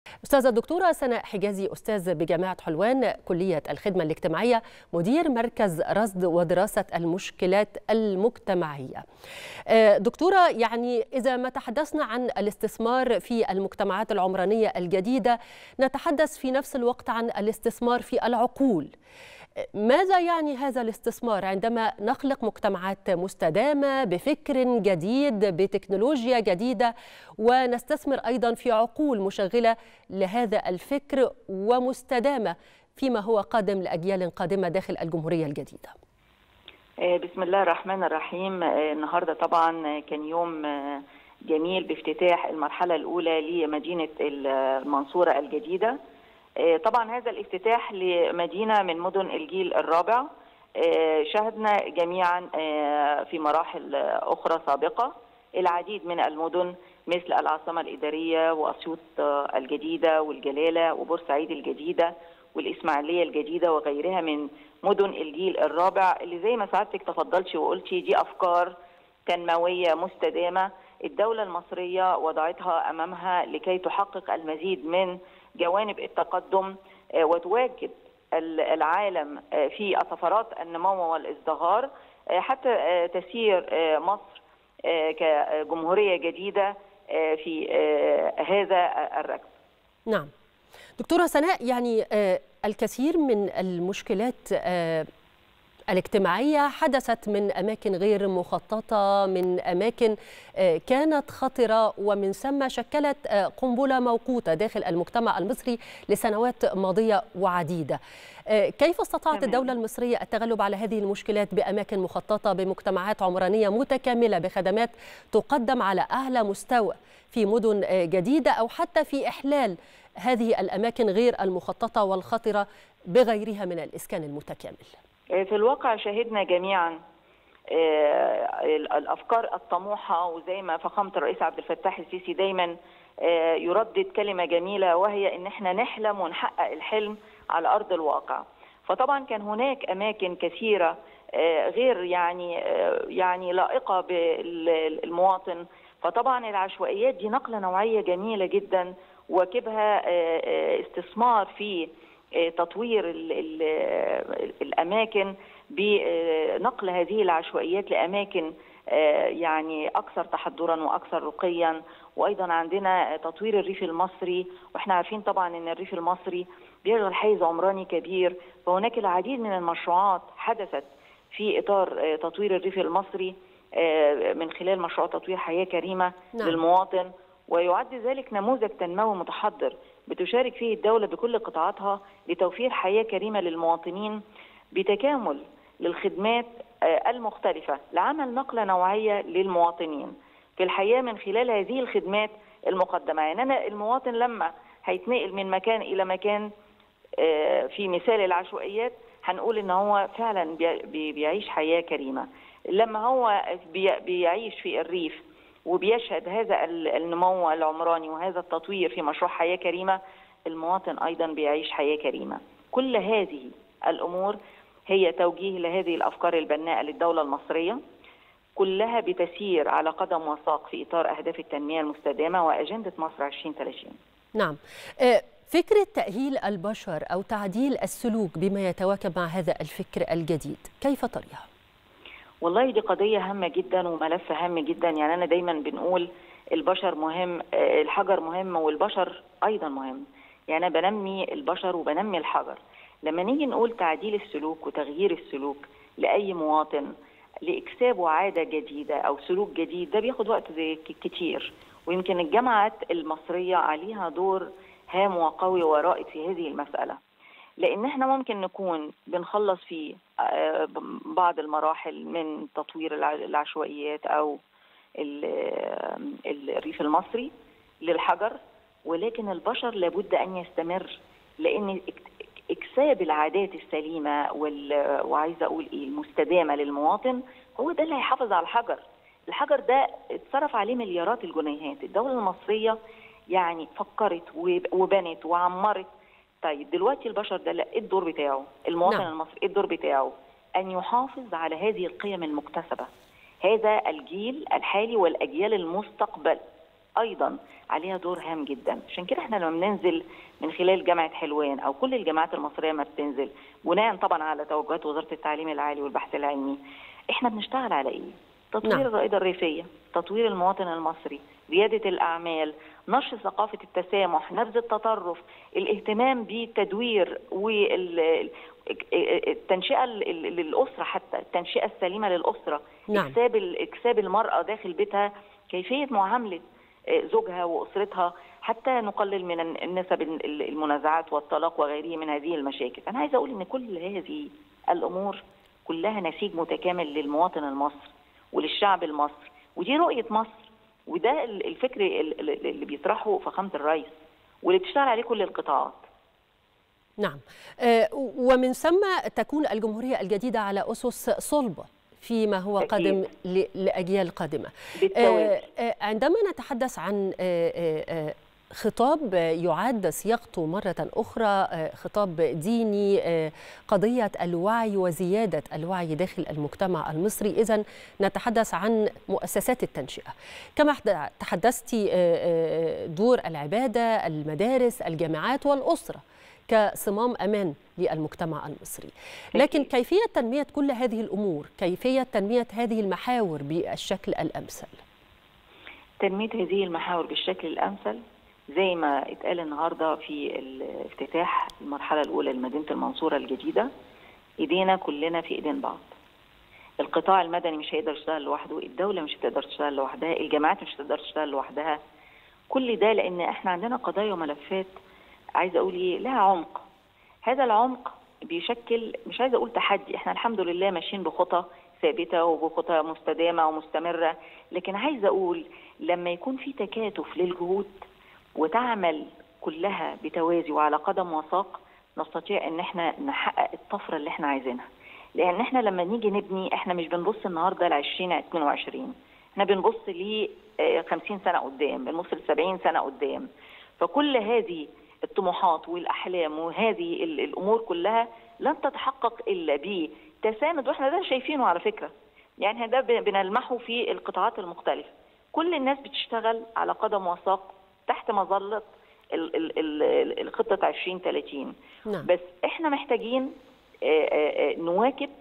أستاذة الدكتورة سناء حجازي أستاذ بجامعة حلوان كلية الخدمة الاجتماعية مدير مركز رصد ودراسة المشكلات المجتمعية دكتورة يعني إذا ما تحدثنا عن الاستثمار في المجتمعات العمرانية الجديدة نتحدث في نفس الوقت عن الاستثمار في العقول ماذا يعني هذا الاستثمار عندما نخلق مجتمعات مستدامه بفكر جديد بتكنولوجيا جديده ونستثمر ايضا في عقول مشغله لهذا الفكر ومستدامه فيما هو قادم لاجيال قادمه داخل الجمهوريه الجديده. بسم الله الرحمن الرحيم النهارده طبعا كان يوم جميل بافتتاح المرحله الاولى لمدينه المنصوره الجديده طبعا هذا الافتتاح لمدينه من مدن الجيل الرابع شهدنا جميعا في مراحل اخرى سابقه العديد من المدن مثل العاصمه الاداريه واسيوط الجديده والجلاله وبورسعيد الجديده والاسماعيليه الجديده وغيرها من مدن الجيل الرابع اللي زي ما سعادتك تفضلتي وقلتي دي افكار تنمويه مستدامه الدوله المصريه وضعتها امامها لكي تحقق المزيد من جوانب التقدم وتواكب العالم في طفرات النمو والازدهار حتى تسير مصر كجمهوريه جديده في هذا الركب. نعم. دكتوره سناء يعني الكثير من المشكلات الاجتماعية حدثت من أماكن غير مخططة من أماكن كانت خطرة ومن ثم شكلت قنبلة موقوتة داخل المجتمع المصري لسنوات ماضية وعديدة كيف استطاعت الدولة المصرية التغلب على هذه المشكلات بأماكن مخططة بمجتمعات عمرانية متكاملة بخدمات تقدم على أعلى مستوى في مدن جديدة أو حتى في إحلال هذه الأماكن غير المخططة والخطرة بغيرها من الإسكان المتكامل؟ في الواقع شهدنا جميعا الافكار الطموحه وزي ما فخامه الرئيس عبد الفتاح السيسي دايما يردد كلمه جميله وهي ان احنا نحلم ونحقق الحلم على ارض الواقع فطبعا كان هناك اماكن كثيره غير يعني يعني لائقه بالمواطن فطبعا العشوائيات دي نقله نوعيه جميله جدا واجبها استثمار في تطوير ال ال الاماكن بنقل هذه العشوائيات لاماكن يعني اكثر تحضرا واكثر رقيا وايضا عندنا تطوير الريف المصري واحنا عارفين طبعا ان الريف المصري بيشغل حيز عمراني كبير فهناك العديد من المشروعات حدثت في اطار تطوير الريف المصري من خلال مشروع تطوير حياه كريمه نعم. للمواطن ويعد ذلك نموذج تنموي متحضر بتشارك فيه الدولة بكل قطاعاتها لتوفير حياة كريمة للمواطنين بتكامل للخدمات المختلفة لعمل نقلة نوعية للمواطنين في الحياة من خلال هذه الخدمات المقدمة يعني أنا المواطن لما هيتنقل من مكان إلى مكان في مثال العشوائيات هنقول إن هو فعلا بيعيش حياة كريمة لما هو بيعيش في الريف وبيشهد هذا النمو العمراني وهذا التطوير في مشروع حياه كريمه المواطن ايضا بيعيش حياه كريمه. كل هذه الامور هي توجيه لهذه الافكار البناءه للدوله المصريه كلها بتسير على قدم وساق في اطار اهداف التنميه المستدامه واجنده مصر 2030. نعم. فكرة تأهيل البشر أو تعديل السلوك بما يتواكب مع هذا الفكر الجديد، كيف تريها؟ والله دي قضية هامة جدا وملف هام جدا يعني أنا دايما بنقول البشر مهم الحجر مهم والبشر أيضا مهم يعني أنا بنمي البشر وبنمي الحجر لما نيجي نقول تعديل السلوك وتغيير السلوك لأي مواطن لإكسابه عادة جديدة أو سلوك جديد ده بياخد وقت كتير ويمكن الجامعات المصرية عليها دور هام وقوي ورائد في هذه المسألة لان احنا ممكن نكون بنخلص في بعض المراحل من تطوير العشوائيات او الريف المصري للحجر ولكن البشر لابد ان يستمر لان اكساب العادات السليمه وعايزه اقول ايه المستدامه للمواطن هو ده اللي هيحافظ على الحجر الحجر ده اتصرف عليه مليارات الجنيهات الدوله المصريه يعني فكرت وبنت وعمرت طيب دلوقتي البشر ده لا ايه الدور بتاعه؟ المواطن نعم. المصري ايه الدور بتاعه؟ ان يحافظ على هذه القيم المكتسبه. هذا الجيل الحالي والاجيال المستقبل ايضا عليها دور هام جدا عشان كده احنا لما بننزل من خلال جامعه حلوان او كل الجامعات المصريه ما بتنزل بناء طبعا على توجهات وزاره التعليم العالي والبحث العلمي احنا بنشتغل على ايه تطوير نعم. الرائده الريفيه تطوير المواطن المصري رياده الاعمال نشر ثقافه التسامح نبذ التطرف الاهتمام بالتدوير والتنشئه للاسره حتى التنشئه السليمه للاسره نعم. اكساب اكساب المراه داخل بيتها كيفيه معامله زوجها واسرتها حتى نقلل من النسب المنازعات والطلاق وغيره من هذه المشاكل انا عايزه اقول ان كل هذه الامور كلها نسيج متكامل للمواطن المصري وللشعب المصري ودي رؤيه مصر وده الفكر اللي بيطرحه فخامه الرئيس واللي بتشتغل عليه كل القطاعات نعم ومن ثم تكون الجمهوريه الجديده على اسس صلبه فيما هو أكيد. قادم لاجيال قادمه عندما نتحدث عن خطاب يعاد صياغته مرة أخرى خطاب ديني قضية الوعي وزيادة الوعي داخل المجتمع المصري إذا نتحدث عن مؤسسات التنشئة كما تحدثت دور العبادة المدارس الجامعات والأسرة كصمام امان للمجتمع المصري لكن كيفيه تنميه كل هذه الامور كيفيه تنميه هذه المحاور بالشكل الامثل تنميه هذه المحاور بالشكل الامثل زي ما اتقال النهارده في الافتتاح المرحله الاولى لمدينه المنصوره الجديده ايدينا كلنا في ايدين بعض القطاع المدني مش هيقدر يشتغل لوحده الدوله مش هتقدر تشتغل لوحدها الجامعات مش هتقدر تشتغل لوحدها كل ده لان احنا عندنا قضايا وملفات عايزه اقول ايه لها عمق هذا العمق بيشكل مش عايزه اقول تحدي احنا الحمد لله ماشيين بخطى ثابته وبخطى مستدامه ومستمره لكن عايزه اقول لما يكون في تكاتف للجهود وتعمل كلها بتوازي وعلى قدم وساق نستطيع ان احنا نحقق الطفره اللي احنا عايزينها لان احنا لما نيجي نبني احنا مش بنبص النهارده ل 2022 احنا بنبص ل 50 سنه قدام بنبص ل 70 سنه قدام فكل هذه الطموحات والاحلام وهذه الامور كلها لن تتحقق الا بتساند واحنا ده شايفينه على فكره يعني ده بنلمحه في القطاعات المختلفه كل الناس بتشتغل على قدم وساق تحت مظله الخطه 2030 نعم. بس احنا محتاجين نواكب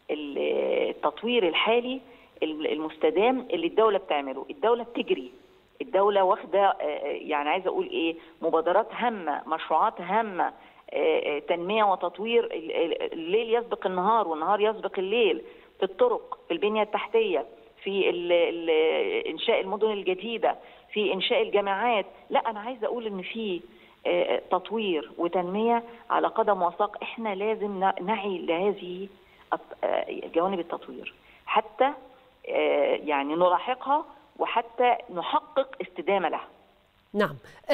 التطوير الحالي المستدام اللي الدوله بتعمله الدوله بتجري الدولة واخدة يعني عايزة أقول إيه مبادرات هامة مشروعات هامة تنمية وتطوير الليل يسبق النهار والنهار يسبق الليل في الطرق في البنية التحتية في ال ال إنشاء المدن الجديدة في إنشاء الجامعات لا أنا عايزة أقول إن في تطوير وتنمية على قدم وساق إحنا لازم نعي لهذه جوانب التطوير حتى يعني نلاحقها وحتى نحقق استدامه لها. نعم.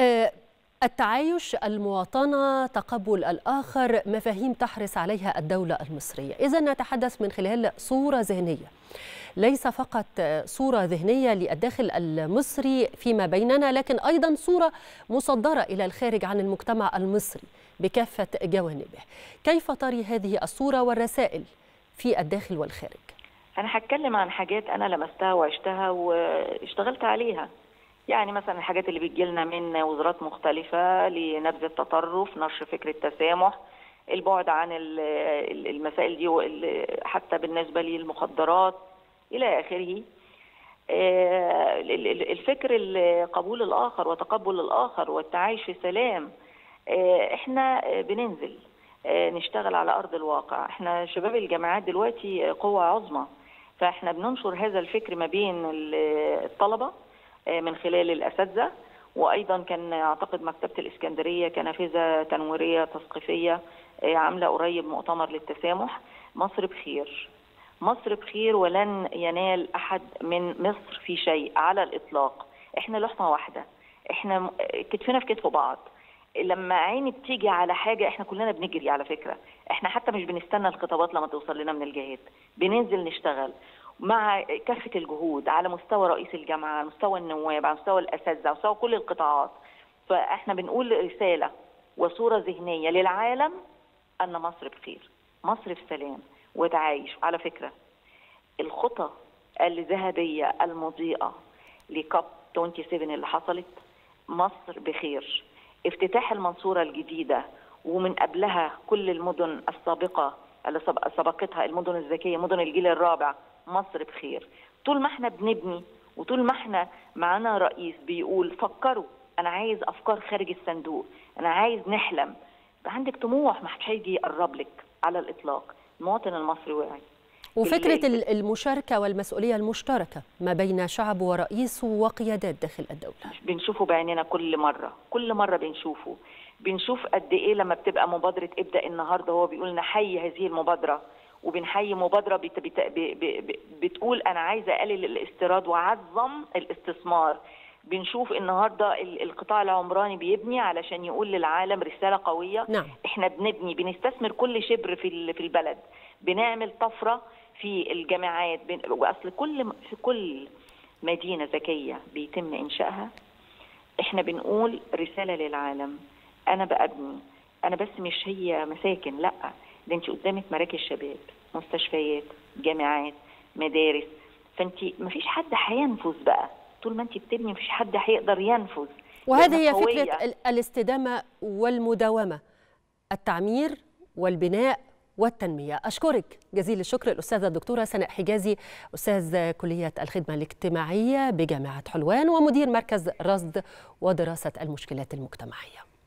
التعايش المواطنة تقبل الآخر مفاهيم تحرص عليها الدولة المصرية إذا نتحدث من خلال صورة ذهنية ليس فقط صورة ذهنية للداخل المصري فيما بيننا لكن أيضا صورة مصدرة إلى الخارج عن المجتمع المصري بكافة جوانبه كيف تري هذه الصورة والرسائل في الداخل والخارج؟ انا هتكلم عن حاجات انا لمستها وعشتها واشتغلت عليها يعني مثلا الحاجات اللي بتجي لنا من وزارات مختلفه لنبذ التطرف نشر فكر التسامح البعد عن المسائل دي حتى بالنسبه للمخدرات الى اخره الفكر قبول الاخر وتقبل الاخر والتعايش في سلام احنا بننزل نشتغل على ارض الواقع احنا شباب الجامعات دلوقتي قوه عظمى فاحنا بننشر هذا الفكر ما بين الطلبه من خلال الاساتذه وايضا كان اعتقد مكتبه الاسكندريه كنافذه تنويريه تثقيفيه عامله قريب مؤتمر للتسامح مصر بخير مصر بخير ولن ينال احد من مصر في شيء على الاطلاق احنا لحمه واحده احنا كتفنا في كتف بعض لما عيني بتيجي على حاجه احنا كلنا بنجري على فكره احنا حتى مش بنستنى الخطابات لما توصل لنا من الجهات بننزل نشتغل مع كافه الجهود على مستوى رئيس الجامعه على مستوى النواب على مستوى الاساتذه على مستوى كل القطاعات فاحنا بنقول رساله وصوره ذهنيه للعالم ان مصر بخير مصر في سلام وتعايش على فكره الخطى الذهبيه المضيئه لكاب 27 اللي حصلت مصر بخير افتتاح المنصورة الجديدة ومن قبلها كل المدن السابقة اللي سبقتها المدن الذكية مدن الجيل الرابع مصر بخير طول ما احنا بنبني وطول ما احنا معانا رئيس بيقول فكروا انا عايز افكار خارج الصندوق انا عايز نحلم عندك طموح ما حدش هيجي يقرب لك على الاطلاق المواطن المصري واعي وفكرة المشاركة والمسؤولية المشتركة ما بين شعب ورئيسه وقيادات داخل الدولة بنشوفه بعيننا كل مرة كل مرة بنشوفه بنشوف قد إيه لما بتبقى مبادرة ابدأ النهاردة هو بيقول نحيي هذه المبادرة وبنحيي مبادرة بت بت بت بتقول أنا عايزة أقلل الاستيراد وأعظم الاستثمار بنشوف النهارده القطاع العمراني بيبني علشان يقول للعالم رساله قويه نعم. احنا بنبني بنستثمر كل شبر في في البلد بنعمل طفره في الجامعات واصل كل في كل مدينه ذكيه بيتم انشائها احنا بنقول رساله للعالم انا بابني انا بس مش هي مساكن لا ده انت قدامك مراكز شباب مستشفيات جامعات مدارس فانت مفيش حد هينفذ بقى طول ما انت بتبني مفيش حد هيقدر ينفذ وهذه هي فكره الاستدامه والمداومه التعمير والبناء والتنمية أشكرك جزيل الشكر الأستاذة الدكتورة سناء حجازي أستاذ كلية الخدمة الاجتماعية بجامعة حلوان ومدير مركز رصد ودراسة المشكلات المجتمعية